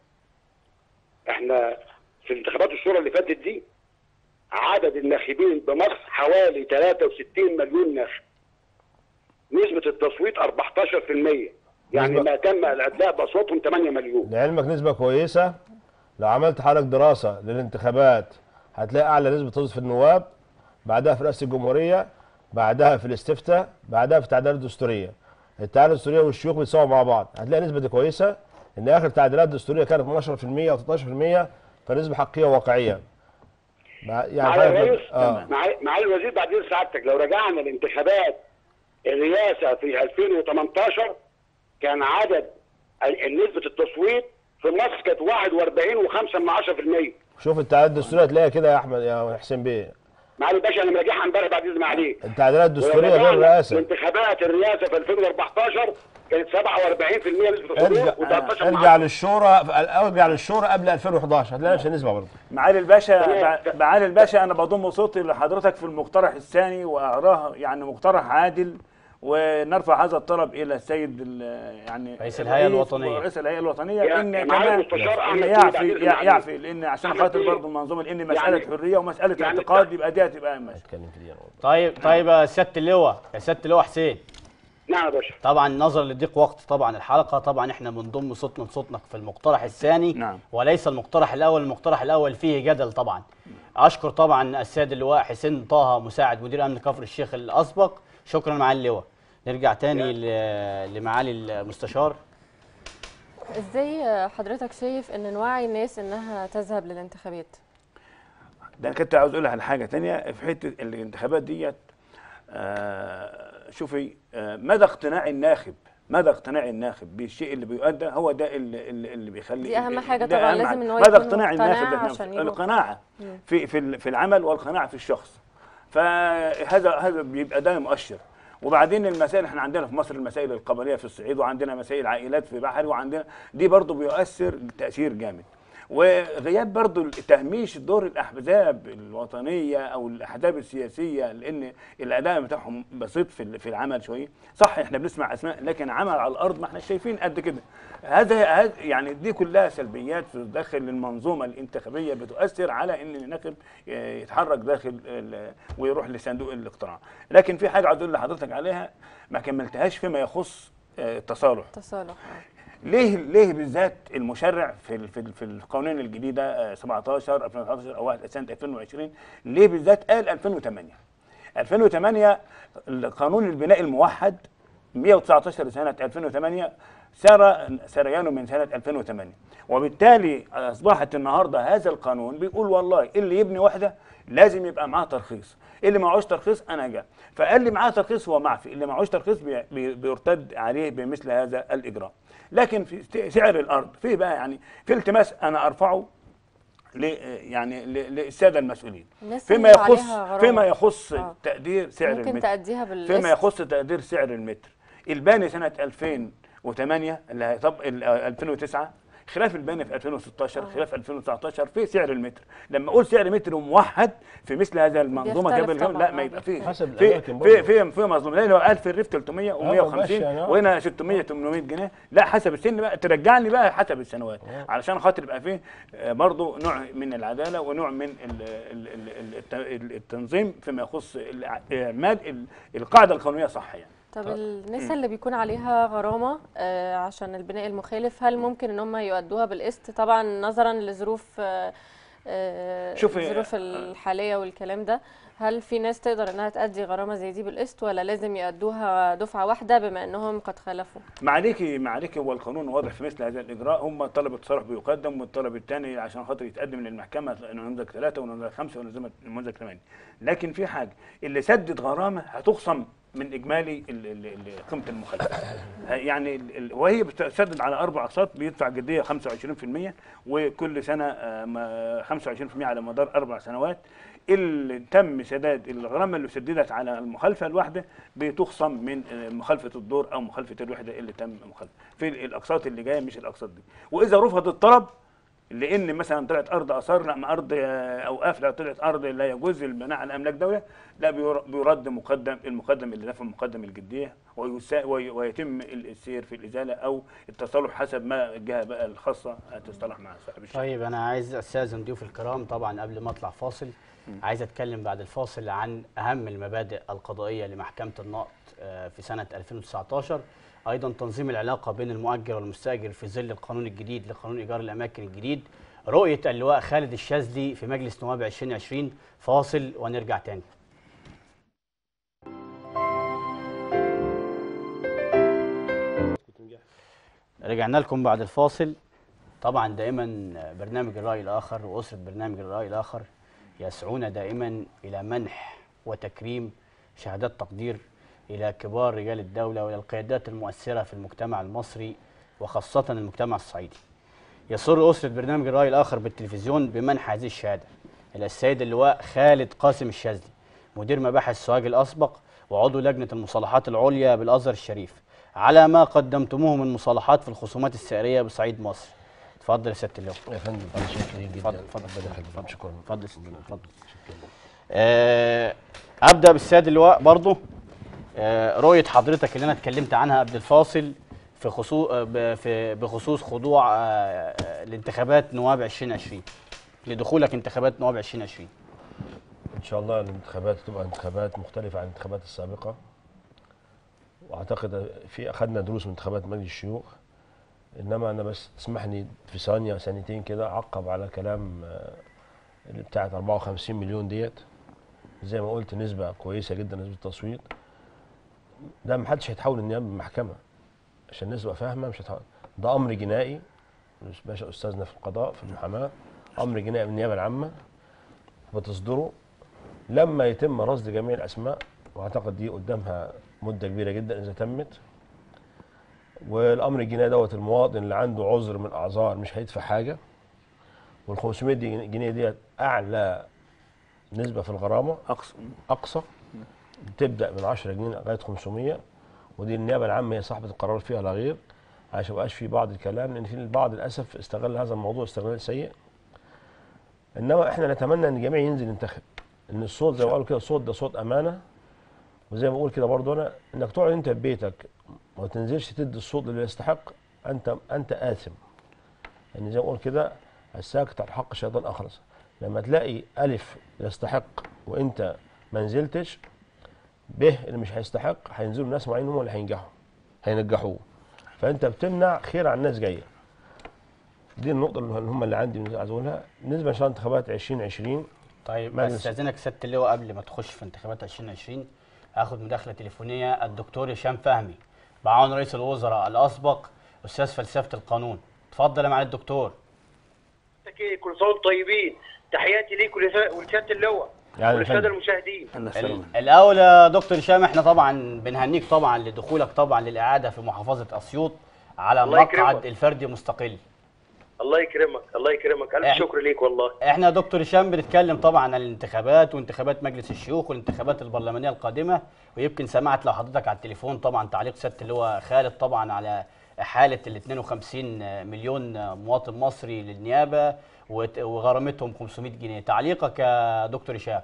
احنا في انتخابات الشورى اللي فاتت دي عدد الناخبين بمصر حوالي 63 مليون ناخب نسبة التصويت 14% يعني نسبة- ما تم الادلاء باصواتهم 8 مليون لعلمك نسبة كويسة لو عملت حضرتك دراسة للانتخابات هتلاقي أعلى نسبة تصويت في النواب بعدها في رئاسة الجمهورية بعدها في الاستفتاء بعدها في التعديلات الدستورية التعديلات الدستورية والشيوخ بيتساووا مع بعض هتلاقي نسبة دي كويسة إن آخر تعديلات دستورية كانت 12% أو 13% فنسبة حقيقية وواقعية مع- يعني معالي حضرتك- الرئيس اه معالي معالي الوزير بعدين سعادتك لو رجعنا لانتخابات الرئاسة في 2018 كان عدد ال- نسبة التصويت في مصر كانت 41.5 من 10% شوف التعديلات الدستورية هتلاقيها كده يا أحمد يا حسين بيه معالي الباشا انا مراجعها امبارح بعد اذن عليك التعديلات الدستورية ولو غير رجعنا الرئاسة لانتخابات الرئاسه في 2014 كانت 47% نسبه الحضور ارجع و13 ارجع للشورى ارجع للشورى قبل 2011 هتلاقي نفس النسبه برضه معالي الباشا تمام. مع- معالي الباشا انا بضم صوتي لحضرتك في المقترح الثاني واراه يعني مقترح عادل ونرفع هذا الطلب الى السيد ال- يعني رئيس الهيئة الرئيس الوطنية. ورئيس الهيئه الوطنيه يا- ان يا معالي كمان المستشار إن أحمد يعفي سيد يع- عبد يعفي لان عشان أحمد خاطر سيد. برضه المنظومه لان مساله يعني- حريه ومساله يعني اعتقاد يبقى دي هتبقى ماشي اتكلم في دي أنا برضه. طيب طيب يا سياده اللواء يا سياده اللواء حسين نعم يا باشا طبعا نظرا لضيق وقت طبعا الحلقه طبعا احنا بنضم صوتنا لصوتنا في المقترح الثاني نعم. وليس المقترح الاول المقترح الاول فيه جدل طبعا اشكر طبعا السيد اللواء حسين طه مساعد مدير امن كفر الشيخ الاسبق شكرا معالي اللواء نرجع تاني ل- لمعالي المستشار ازاي حضرتك شايف ان نوعي الناس انها تذهب للانتخابات ده انا كنت عاوز اقول على حاجه تانية في حته الانتخابات ديت آه شوفي آه مدى اقتناع الناخب مدى اقتناع الناخب بالشيء اللي بيؤدى هو ده اللي, اللي اللي بيخلي دي أهم حاجة ده طبعاً، أهم لازم حاجة. إن هو مدى يكون اقتناع مقتنع الناخب ذات نفسه. عشان يروح. القناعه في في ال- في العمل والقناعه في الشخص فهذا هذا بيبقى ده مؤشر وبعدين المسائل احنا عندنا في مصر المسائل القبليه في الصعيد وعندنا مسائل عائلات في بحري وعندنا دي برضو بيؤثر تاثير جامد وغياب برضو تهميش دور الاحزاب الوطنيه او الاحزاب السياسيه لان الاداء بتاعهم بسيط في ال- في العمل شويه صح احنا بنسمع اسماء لكن عمل على الارض ما احنا شايفين قد كده هذا هذا- يعني دي كلها سلبيات في داخل المنظومه الانتخابيه بتؤثر على ان الناخب آه، يتحرك داخل ال- ويروح لصندوق الاقتراع لكن في حاجه عايز اقول لحضرتك عليها ما كملتهاش فيما يخص آه، التصالح تصالح آه. ليه ليه بالذات المشرع في ال- في ال- في القوانين الجديده آه، 17 2019 او 1 سنه 2020 ليه بالذات قال 2008 2008 القانون البناء الموحد 119 سنه 2008 سار سريانه من سنه 2008 وبالتالي اصبحت النهارده هذا القانون بيقول والله اللي يبني وحده لازم يبقى معاه ترخيص اللي معهوش ترخيص انا جا فقال لي معاه ترخيص هو معفي اللي معهوش ترخيص بي- بي- بيرتد عليه بمثل هذا الاجراء لكن في س- سعر الارض في بقى يعني في التماس انا ارفعه ل يعني ل- للساده المسؤولين الناس فيما اللي يخص عليها غرامة. فيما يخص آه. تقدير سعر ممكن المتر تأديها بالقسط فيما يخص تقدير سعر المتر الباني سنه 2008 اللي هي طب ال- 2009 خلاف الباني في 2016 خلاف 2019 في سعر المتر لما اقول سعر متر موحد في مثل هذا المنظومه بيختلف قبل طبعاً، لا آه، ما يبقى فيه حسب في الأماكن في برضه. في في مظلوم لان هو قال في الريف 300 و150 ماشي يعني، آه. وهنا 600 800 جنيه لا حسب السن بقى ترجعني بقى حسب السنوات علشان خاطر يبقى فيه آه، برضه نوع من العداله ونوع من ال- ال- ال- ال- الت- ال- التنظيم فيما يخص الع- اعمال ال- القاعده القانونيه صح يعني طب الناس اللي بيكون عليها غرامة آه، عشان البناء المخالف هل ممكن ان هم يؤدوها بالقسط طبعا نظرا لظروف آه، آه، شوفي، الظروف الحالية والكلام ده هل في ناس تقدر انها تأدي غرامة زي دي بالقسط ولا لازم يأدوها دفعة واحدة بما انهم قد خالفوا معليكي معليكي هو القانون واضح في مثل هذا الاجراء هم طلب التصرف بيقدم والطلب الثاني عشان خاطر يتقدم للمحكمه نموذج ثلاثه ونموذج خمسه ونموذج ثمانيه لكن في حاجه اللي سدد غرامه هتخصم من اجمالي ال- ال- ال- قيمه المخالفه يعني ال- ال- وهي بتسدد على اربع اقساط بيدفع جديه 25% وكل سنه آه، ما- 25% على مدار اربع سنوات اللي تم سداد الغرامه اللي سددت على المخالفه الواحده بتخصم من آه، مخالفه الدور او مخالفه الوحده اللي تم مخالفه في الاقساط اللي جايه مش الاقساط دي واذا رفض الطلب لان مثلا طلعت ارض اثار لا ما ارض آه، اوقاف لا طلعت ارض لا يجوز البناء على املاك دوله لا بير- بيرد مقدم المقدم اللي دفع مقدم الجديه ويسا- وي- ويتم السير في الازاله او التصالح حسب ما الجهه بقى الخاصه هتصطلح مع صاحب الشقه طيب انا عايز استاذن ضيوف الكرام طبعا قبل ما اطلع فاصل عايز اتكلم بعد الفاصل عن اهم المبادئ القضائيه لمحكمه النقض آه، في سنه 2019 ايضا تنظيم العلاقه بين المؤجر والمستاجر في ظل القانون الجديد لقانون ايجار الاماكن الجديد رؤيه اللواء خالد الشاذلي في مجلس نواب 2020 فاصل ونرجع تاني رجعنا لكم بعد الفاصل طبعا دائما برنامج الرأي الآخر وأسرة برنامج الرأي الآخر يسعون دائما إلى منح وتكريم شهادات تقدير إلى كبار رجال الدولة وإلى القيادات المؤثرة في المجتمع المصري وخاصة المجتمع الصعيدي يسر أسرة برنامج الرأي الآخر بالتلفزيون بمنح هذه الشهادة إلى السيد اللواء خالد قاسم الشاذلي مدير مباحث سوهاج الأسبق وعضو لجنة المصالحات العليا بالأزهر الشريف على ما قدمتموه من مصالحات في الخصومات السعريه بصعيد مصر اتفضل يا سياده اللواء يا فندم انا شاكرين جدا اتفضل، اتفضل. ربنا يخليك شكرا اتفضل يا سيدي، اتفضل آه، ابدا بالسيد اللواء برضو آه، رؤيه حضرتك اللي انا اتكلمت عنها قبل الفاصل في خصوص في بخصوص خضوع آه، آه، لانتخابات نواب 2020 لدخولك انتخابات نواب 2020 ان شاء الله الانتخابات تبقى انتخابات مختلفه عن الانتخابات السابقه واعتقد في اخذنا دروس من انتخابات مجلس الشيوخ انما انا بس تسمحني في ثانيه ثانيتين كده اعقب على كلام آه، اللي بتاعت 54 مليون ديت زي ما قلت نسبه كويسه جدا نسبه التصويت ده ما حدش هيتحول النيابه بمحكمه عشان الناس تبقى فاهمه مش هتحول ده امر جنائي باشا استاذنا في القضاء في المحاماه امر جنائي من النيابه العامه بتصدره لما يتم رصد جميع الاسماء واعتقد دي قدامها مده كبيره جدا اذا تمت والامر الجنائي دوت المواطن اللي عنده عذر من الاعذار مش هيدفع حاجه وال 500 دي- جنيه ديت اعلى نسبه في الغرامه اقصى اقصى بتبدا من 10 جنيه لغايه 500 ودي النيابه العامه هي صاحبه القرار فيها لا غير عشان ما يبقاش في بعض الكلام لان في البعض للاسف استغل هذا الموضوع استغلال سيء انما احنا نتمنى ان الجميع ينزل ينتخب ان الصوت زي ما قالوا كده الصوت ده صوت امانه وزي ما بقول كده برضه انا انك تقعد انت في بيتك ما تنزلش تدي الصوت اللي يستحق انت انت اثم يعني زي ما بقول كده الساكت على الحق شيطان اخرس لما تلاقي الف يستحق وانت ما نزلتش ب اللي مش هيستحق هينزلوا ناس معينين هم اللي هينجحوا هينجحوه فانت بتمنع خير عن ناس جايه دي النقطه اللي هم اللي عندي عايز اقولها بالنسبه ان شاء الله انتخابات 2020 طيب مجلس. استاذنك سياده اللواء قبل ما تخش في انتخابات 2020 هاخد مداخله تليفونيه الدكتور هشام فهمي معاون رئيس الوزراء الاسبق استاذ فلسفه القانون اتفضل يا معالي الدكتور إيه، كل سنه وانتم طيبين تحياتي ليك ولسا- ولسياده اللواء يعني وللساده الفندم. المشاهدين الله ال- يسلمك الاول يا دكتور هشام احنا طبعا بنهنيك طبعا لدخولك طبعا للاعاده في محافظه اسيوط على الله مقعد يكرمك. الفردي مستقل الله يكرمك الله يكرمك الف إحنا- شكر ليك والله احنا يا دكتور هشام بنتكلم طبعا عن الانتخابات وانتخابات مجلس الشيوخ والانتخابات البرلمانيه القادمه ويمكن سمعت لو حضرتك على التليفون طبعا تعليق سياده اللي هو خالد طبعا على حاله ال 52 مليون مواطن مصري للنيابه وت- وغرامتهم 500 جنيه تعليقك يا دكتور هشام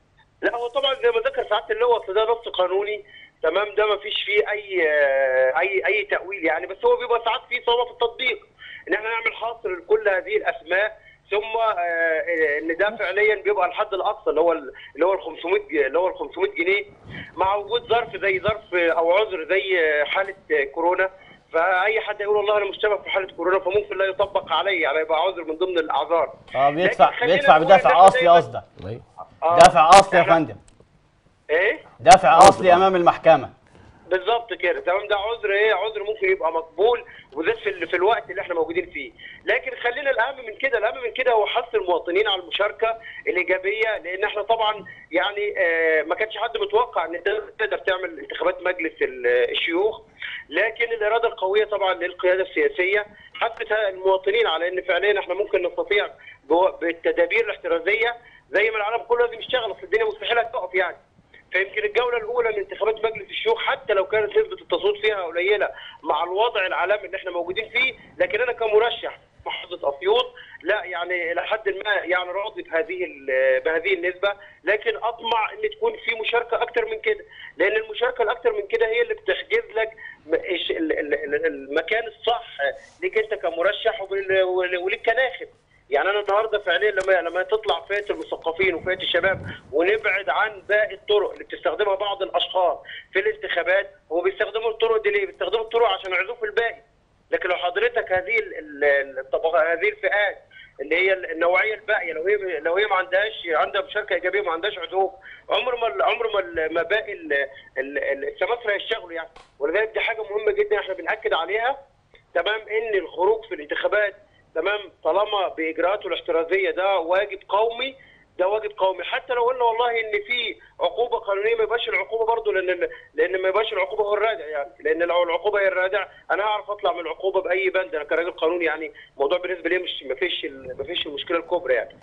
لا هو طبعا زي ما ذكر سعاده اللواء أصل ده نص قانوني تمام ده ما فيش فيه اي آه، اي اي تاويل يعني بس هو بيبقى ساعات فيه صعوبه في التطبيق ان احنا نعمل حصر لكل هذه الاسماء ثم آه، ان ده فعليا بيبقى الحد الاقصى اللي هو ال- اللي هو ال 500 ج- اللي هو ال 500 جنيه مع وجود ظرف زي ظرف او عذر زي حاله كورونا فاي حد يقول والله انا مشتبه في حاله كورونا فممكن لا يطبق علي يعني يبقى عذر من ضمن الاعذار اه بيدفع لكن خلينا بيدفع نقول بدافع إن إحنا اصلي دايماً- قصدك أيوة. آه، دافع اصلي يا إحنا- فندم ايه دافع اصلي امام المحكمه بالظبط كده تمام ده عذر ايه عذر ممكن يبقى مقبول وبالذات في, ال- في الوقت اللي احنا موجودين فيه لكن خلينا الاهم من كده الاهم من كده هو حث المواطنين على المشاركه الايجابيه لان احنا طبعا يعني آه ما كانش حد متوقع ان ده تقدر تعمل انتخابات مجلس ال- الشيوخ لكن الاراده القويه طبعا للقياده السياسيه حثت المواطنين على ان فعليا احنا ممكن نستطيع بو- بالتدابير الاحترازيه زي ما العالم كله لازم يشتغل اصل الدنيا مستحيل هتقف يعني فيمكن الجوله الاولى من انتخابات مجلس الشيوخ حتى لو كانت نسبه التصويت فيها قليله مع الوضع العالمي اللي احنا موجودين فيه لكن انا كمرشح محافظه اسيوط لا يعني الى حد ما يعني راضي بهذه ال- بهذه النسبه لكن اطمع ان تكون في مشاركه اكتر من كده لان المشاركه الاكتر من كده هي اللي بتحجز لك م- إيش ال- ال- ال- المكان الصح ليك انت كمرشح وبال- ول- وليك كناخب يعني انا النهارده فعليا لما لما تطلع فئه المثقفين وفئه الشباب ونبعد عن باقي الطرق اللي بتستخدمها بعض الاشخاص في الانتخابات هو بيستخدموا الطرق دي ليه؟ بيستخدموا الطرق عشان يعزوف الباقي لكن لو حضرتك هذه ال- ال- الطبقات هذه الفئات اللي هي النوعيه الباقيه لو هي لو هي ما عندهاش عندها مشاركه ايجابيه ما عندهاش عزوف عمر ما ال- عمر ما ال- ما باقي ال- ال- ال- السماسره هيشتغلوا يعني ولذلك دي حاجه مهمه جدا احنا بناكد عليها تمام ان الخروج في الانتخابات تمام طالما باجراءاته الاحترازيه ده واجب قومي ده واجب قومي حتى لو قلنا والله ان في عقوبه قانونيه ما يبقاش العقوبه برضه لان لان ما يبقاش العقوبه هو الرادع يعني لان لو العقوبه هي الرادع انا هعرف اطلع من العقوبه باي بند انا كراجل قانوني يعني الموضوع بالنسبه لي مش ما فيش ال- ما فيش المشكله الكبرى يعني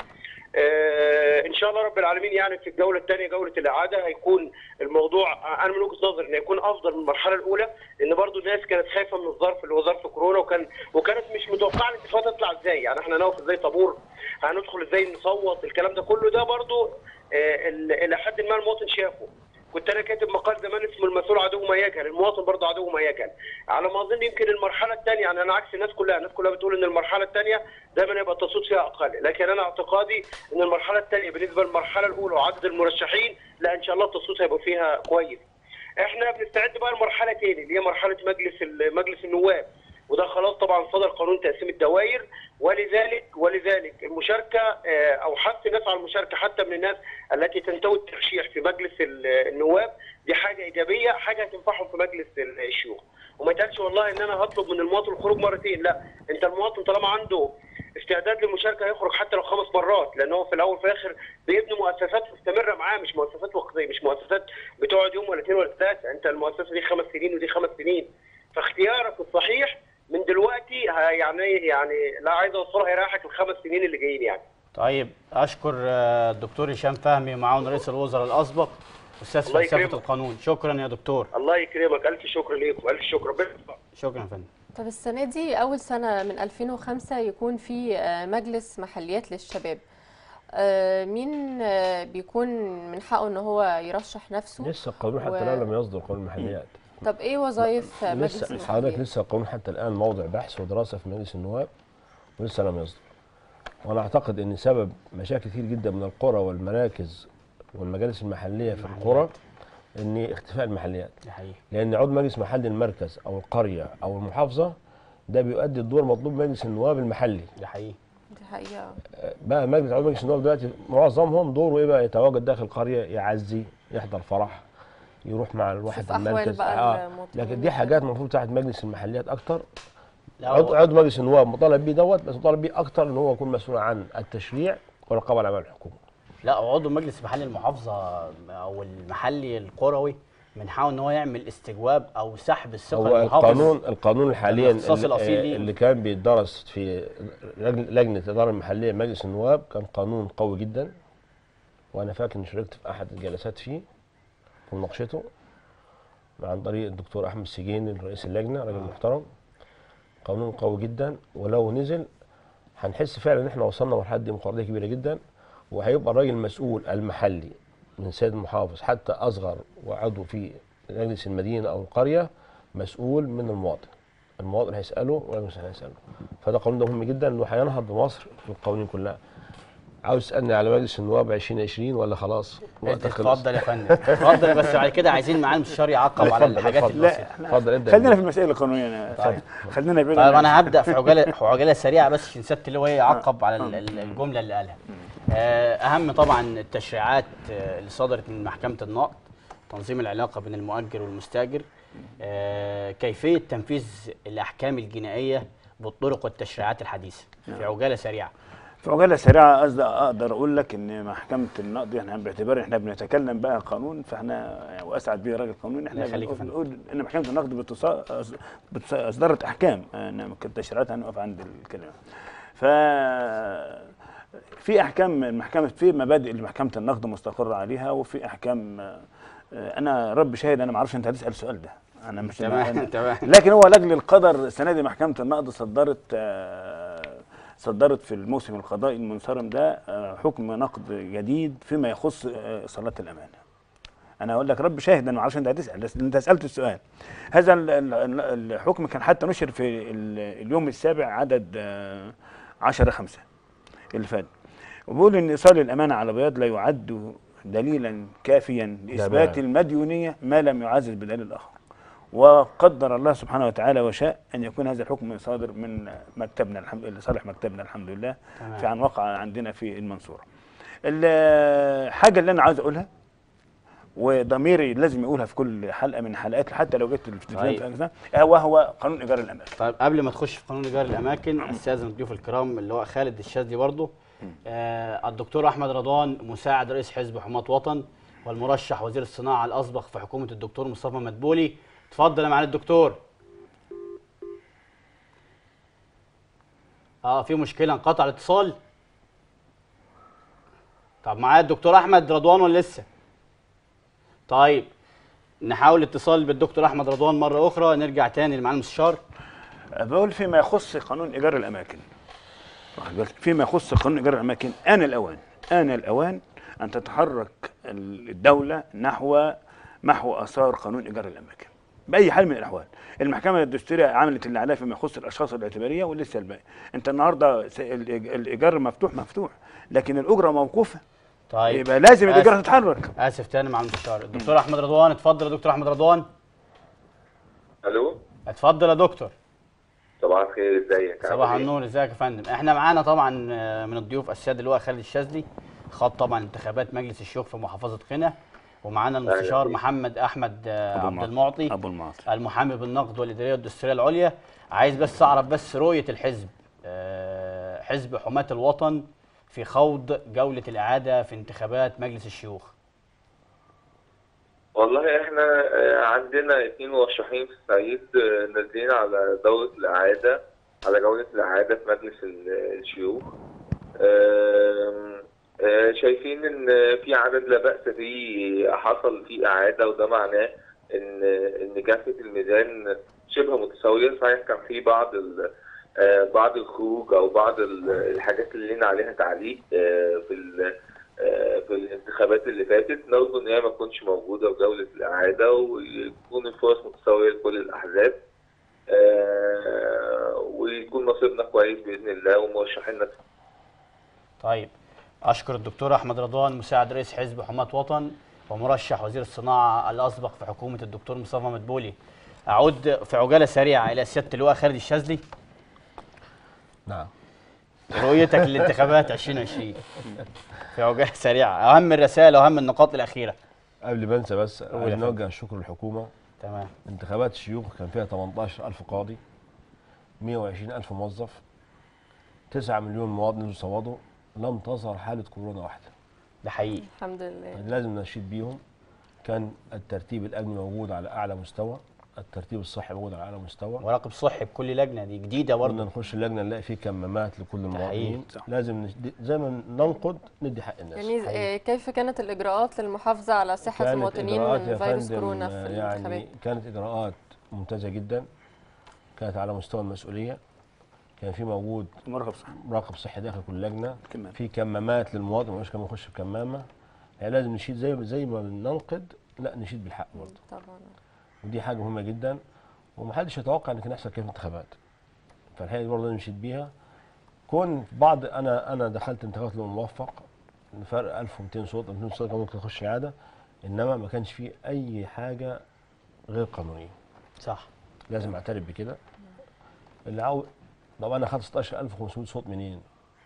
آه، ان شاء الله رب العالمين يعني في الجوله الثانيه جوله الاعاده هيكون الموضوع آه، انا من وجهه نظري انه يكون افضل من المرحله الاولى لان برضو الناس كانت خايفه من الظرف اللي هو ظرف كورونا وكان وكانت مش متوقعه الانتخابات تطلع ازاي يعني احنا هنقف ازاي طابور هندخل ازاي نصوت الكلام ده كله ده برضو آه، ال- الى حد ما المواطن شافه كنت انا كاتب مقال زمان اسمه المسؤول عدو ما يجهل المواطن برضه عدو ما يجهل على ما اظن يمكن المرحله الثانيه يعني انا عكس الناس كلها الناس كلها بتقول ان المرحله الثانيه دايما يبقى التصويت فيها اقل لكن انا اعتقادي ان المرحله الثانيه بالنسبه للمرحله الاولى وعدد المرشحين لا ان شاء الله التصويت هيبقى فيها كويس احنا بنستعد بقى لمرحله ثانيه اللي هي مرحله مجلس ال- مجلس النواب وده خلاص طبعا صدر قانون تقسيم الدوائر ولذلك ولذلك المشاركه آه، او حث الناس على المشاركه حتى من الناس التي تنتوي الترشيح في مجلس ال- النواب دي حاجه ايجابيه حاجه هتنفعهم في مجلس ال- الشيوخ وما يتقالش والله ان انا هطلب من المواطن الخروج مرتين لا انت المواطن طالما عنده استعداد للمشاركه هيخرج حتى لو خمس مرات لان هو في الاول وفي الاخر بيبني مؤسسات مستمره معاه مش مؤسسات وقتيه مش مؤسسات بتقعد يوم ولا اثنين ولا ثلاثه انت المؤسسه دي خمس سنين ودي خمس سنين فاختيارك الصحيح من دلوقتي ه- يعني يعني لا عايز اوصلها يريحك الخمس سنين اللي جايين يعني طيب اشكر آه، الدكتور هشام فهمي معاون رئيس الوزراء الاسبق استاذ الله فلسفه يكرمك. القانون شكرا يا دكتور الله يكرمك الف شكر ليكم الف شكر ربنا يوفقك. شكرا يا فندم طب السنة دي أول سنة من 2005 يكون في آه، مجلس محليات للشباب آه، مين آه، بيكون من حقه إن هو يرشح نفسه لسه القانون حتى و- الان لم يصدر قانون المحليات طب إيه وظائف آه، مجلس لسه حضرتك المحليات؟ لسه القانون حتى الان موضع بحث ودراسه في مجلس النواب ولسه لم يصدر وانا اعتقد ان سبب مشاكل كتير جدا من القرى والمراكز والمجالس المحليه في القرى ان اختفاء المحليات دي حقيقي لان عضو مجلس محلي المركز او القريه او المحافظه ده بيؤدي الدور مطلوب مجلس النواب المحلي دي حقيقي دي حقيقة بقى مجلس عضو مجلس النواب دلوقتي معظمهم دوره ايه بقى يتواجد داخل القريه يعزي يحضر فرح يروح مع الواحد شوف أحوال المركز بقى المواطنين لكن دي حاجات المفروض تحت مجلس المحليات اكتر لا عضو هو- عضو مجلس النواب مطالب بيه دوت بس مطالب بيه اكتر ان هو يكون مسؤول عن التشريع والرقابه على اعمال الحكومه لا عضو مجلس محلي المحافظه او المحلي القروي من حقه ان هو يعمل استجواب او سحب الثقه هو للمحافظ. القانون القانون حاليا الاختصاص الأصيل اللي, ليه. اللي كان بيدرس في لجنه لجنة الاداره المحليه مجلس النواب كان قانون قوي جدا وانا فاكر اني شاركت في احد الجلسات فيه في مناقشته عن طريق الدكتور احمد سجين رئيس اللجنه راجل محترم قانون قوي جدا ولو نزل هنحس فعلا ان احنا وصلنا لمرحله ديمقراطيه كبيره جدا وهيبقى الراجل المسؤول المحلي من سيد المحافظ حتى اصغر وعضو في مجلس المدينه او القريه مسؤول من المواطن المواطن هيساله والمجلس هيساله فده قانون ده مهم جدا انه هينهض بمصر في القوانين كلها عاوز تسالني على مجلس النواب 2020 ولا خلاص وقتك خلص اتفضل يا فندم اتفضل بس بعد كده عايزين معاه المستشار يعقب على اتفضل، الحاجات اتفضل. البسيطه لا اتفضل ابدا خلينا في المسائل القانونيه أنا طيب. خلينا بعيد طيب عن- انا هبدا في عجاله في عجاله سريعه بس عشان سياده اللواء يعقب على ال- ال- الجمله اللي قالها آه، اهم طبعا التشريعات آه، اللي صدرت من محكمه النقد تنظيم العلاقه بين المؤجر والمستاجر آه، كيفيه تنفيذ الاحكام الجنائيه بالطرق والتشريعات الحديثه في عجاله سريعه في عجاله سريعه قصدي اقدر اقول لك ان محكمه النقد احنا باعتبار احنا بنتكلم بقى قانون فاحنا واسعد بيه راجل قانون احنا الله يخليك يا بنقول, فندم. بنقول ان محكمه النقد بتص- بتص- اصدرت احكام ان التشريعات هنقف عند الكلمه ف في احكام المحكمه في مبادئ اللي محكمه النقد مستقره عليها وفي احكام آه، انا رب شاهد انا ما اعرفش انت هتسال السؤال ده انا مش تمام أنا- تمام لكن هو لاجل القدر السنه دي محكمه النقد صدرت آه، صدرت في الموسم القضائي المنصرم ده آه، حكم نقد جديد فيما يخص آه، صلاه الامانه. انا اقول لك رب شاهد انا ما اعرفش انت هتسال بس انت سالت السؤال. هذا ال- ال- الحكم كان حتى نشر في ال- اليوم السابع عدد 10 5 اللي فات. وبيقول ان ايصال الامانه على بياض لا يعد دليلا كافيا لاثبات تمام. المديونيه ما لم يعزز بدليل اخر. وقدر الله سبحانه وتعالى وشاء ان يكون هذا الحكم صادر من مكتبنا الحمد لصالح مكتبنا الحمد لله تمام. في عن وقع عندنا في المنصوره. الحاجه اللي انا عاوز اقولها وضميري لازم يقولها في كل حلقه من حلقات حتى لو جبت التلفزيون طيب. في وهو قانون ايجار الاماكن. طيب قبل ما تخش في قانون ايجار الاماكن استاذن الضيوف الكرام اللي هو خالد الشاذلي برضه آه الدكتور احمد رضوان مساعد رئيس حزب حماة وطن والمرشح وزير الصناعه الاسبق في حكومه الدكتور مصطفى مدبولي اتفضل يا معالي الدكتور اه في مشكله انقطع الاتصال طب معايا الدكتور احمد رضوان ولا لسه طيب نحاول الاتصال بالدكتور احمد رضوان مره اخرى نرجع تاني لمعالي المستشار بقول فيما يخص قانون ايجار الاماكن واخد بالك؟ فيما يخص قانون ايجار الاماكن ان الاوان ان الاوان ان تتحرك الدوله نحو محو اثار قانون ايجار الاماكن باي حال من الاحوال المحكمه الدستوريه عملت اللي عليها فيما يخص الاشخاص الاعتباريه ولسه الباقي انت النهارده س- الإيج- الايجار مفتوح مفتوح لكن الاجره موقوفه طيب يبقى لازم آسف. الايجار تتحرك اسف تاني مع المستشار الدكتور احمد رضوان اتفضل يا دكتور احمد رضوان الو اتفضل يا دكتور صباح الخير ازيك عامل صباح إيه؟ النور ازيك يا فندم احنا معانا طبعا آه، من الضيوف السيد اللواء خالد الشاذلي خاض طبعا انتخابات مجلس الشيوخ في محافظه قنا ومعانا المستشار بيك. محمد احمد آه، أبو عبد المعطي. المعطي ابو المعاطي المحامي بالنقد والاداريه الدستوريه العليا عايز بس اعرف بس رؤيه الحزب آه، حزب حماة الوطن في خوض جوله الاعاده في انتخابات مجلس الشيوخ والله احنا آه، عندنا اتنين مرشحين في الصعيد آه، نازلين على دورة الإعادة على جولة الإعادة في مجلس ال- الشيوخ آم، آه، شايفين ان في عدد لا بأس به حصل فيه إعادة وده معناه ان ان كافة الميزان شبه متساوية صحيح كان في بعض ال- آه، بعض الخروج او بعض ال- الحاجات اللي لنا عليها تعليق آه، في ال- آه، في الانتخابات اللي فاتت نرجو ان هي ما تكونش موجوده في جوله الاعاده ويكون الفرص متساويه لكل الاحزاب آه، ويكون نصيبنا كويس باذن الله ومرشحينا طيب اشكر الدكتور احمد رضوان مساعد رئيس حزب حماة وطن ومرشح وزير الصناعه الاسبق في حكومه الدكتور مصطفى مدبولي اعود في عجاله سريعه الى سياده اللواء خالد الشاذلي نعم رؤيتك للانتخابات 2020 في عجاله سريعه اهم الرسائل واهم النقاط الاخيره قبل ما انسى بس قول يا عايز فندم. نوجه الشكر للحكومه تمام انتخابات الشيوخ كان فيها 18000 قاضي 120000 موظف 9 مليون مواطن نزلوا صوتوا لم تظهر حاله كورونا واحده ده حقيقي الحمد لله لازم نشيد بيهم كان الترتيب الامني موجود على اعلى مستوى الترتيب الصحي موجود على اعلى مستوى مراقب صحي بكل لجنه دي جديده كنا برضه نخش اللجنه نلاقي فيه كمامات لكل المواطنين صح. لازم نشد- زي ما ننقد ندي حق الناس يعني آه، كيف كانت الاجراءات للمحافظه على صحه كانت المواطنين إجراءات من يا فيروس فندم، كورونا في آه، الانتخابات يعني كانت اجراءات ممتازه جدا كانت على مستوى المسؤوليه كان في موجود مرغب صح مراقب صحي داخل كل لجنه كمان. في كمامات للمواطن مش كمان يخش بكمامه يعني لازم نشيد زي زي ما بننقد لا نشيد بالحق برضه طبعا ودي حاجه مهمه جدا ومحدش يتوقع ان كان يحصل كده في الانتخابات فالحقيقه دي برضه لازم نشيد بيها كون بعض انا انا دخلت انتخابات لو موفق فرق 1200 صوت 200 صوت كان ممكن تخش اعاده انما ما كانش فيه اي حاجه غير قانونيه صح لازم اعترف بكده اللي عاو طب انا خدت 16500 صوت منين؟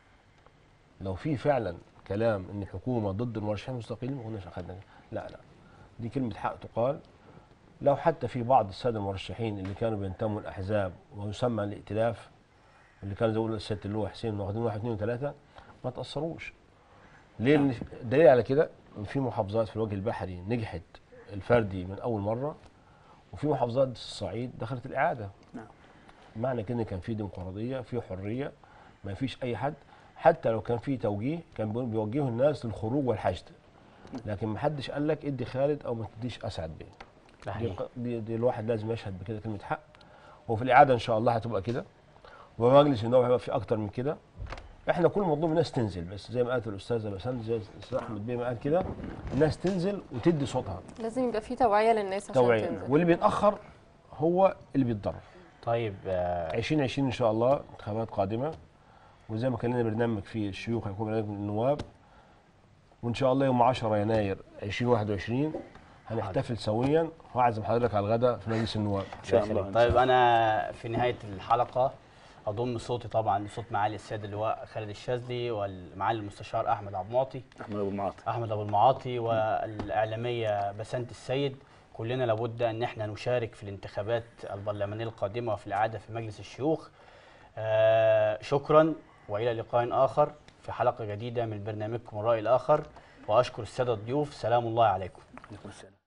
لو في فعلا كلام ان الحكومه ضد المرشحين المستقلين ما كناش اخدنا لا لا دي كلمه حق تقال لو حتى في بعض الساده المرشحين اللي كانوا بينتموا الاحزاب ويسمى الائتلاف اللي كانوا زي ما السيد اللواء حسين واخدين واحد اثنين وثلاثه ما تاثروش ليه؟ لأن الدليل على كده ان في محافظات في الوجه البحري نجحت الفردي من اول مره وفي محافظات الصعيد دخلت الاعاده نعم. معنى كده إن كان في ديمقراطيه في حريه ما فيش اي حد حتى لو كان في توجيه كان بيقول- بيوجهوا الناس للخروج والحشد لكن ما حدش قال لك ادي خالد او ما تديش اسعد بيه ده دي, حقيقي دي, دي الواحد لازم يشهد بكده كلمه حق وفي الاعاده ان شاء الله هتبقى كده ومجلس النواب هيبقى في اكتر من كده احنا كل مطلوب الناس تنزل بس زي ما قالت الاستاذه بسنت زي الاستاذ احمد بيه ما قال كده الناس تنزل وتدي صوتها لازم يبقى في توعيه للناس عشان توعيه تنزل واللي بيتاخر هو اللي بيتضرر طيب آه، 2020 ان شاء الله انتخابات قادمه وزي ما كان لنا برنامج في الشيوخ هيكون برنامج من النواب وان شاء الله يوم 10 يناير 2021 هنحتفل سويا واعزم حضرتك على الغداء في مجلس النواب ان شاء الله إن شاء طيب الله. انا في نهايه الحلقه اضم صوتي طبعا لصوت معالي السيد اللواء خالد الشاذلي والمعالي المستشار احمد عبد المعطي احمد ابو المعاطي احمد ابو المعاطي والاعلاميه بسنت السيد كلنا لابد ان احنا نشارك في الانتخابات البرلمانيه القادمه وفي الاعاده في مجلس الشيوخ آه شكرا والى لقاء اخر في حلقه جديده من برنامجكم الراي الاخر واشكر الساده الضيوف سلام الله عليكم عليكم السلام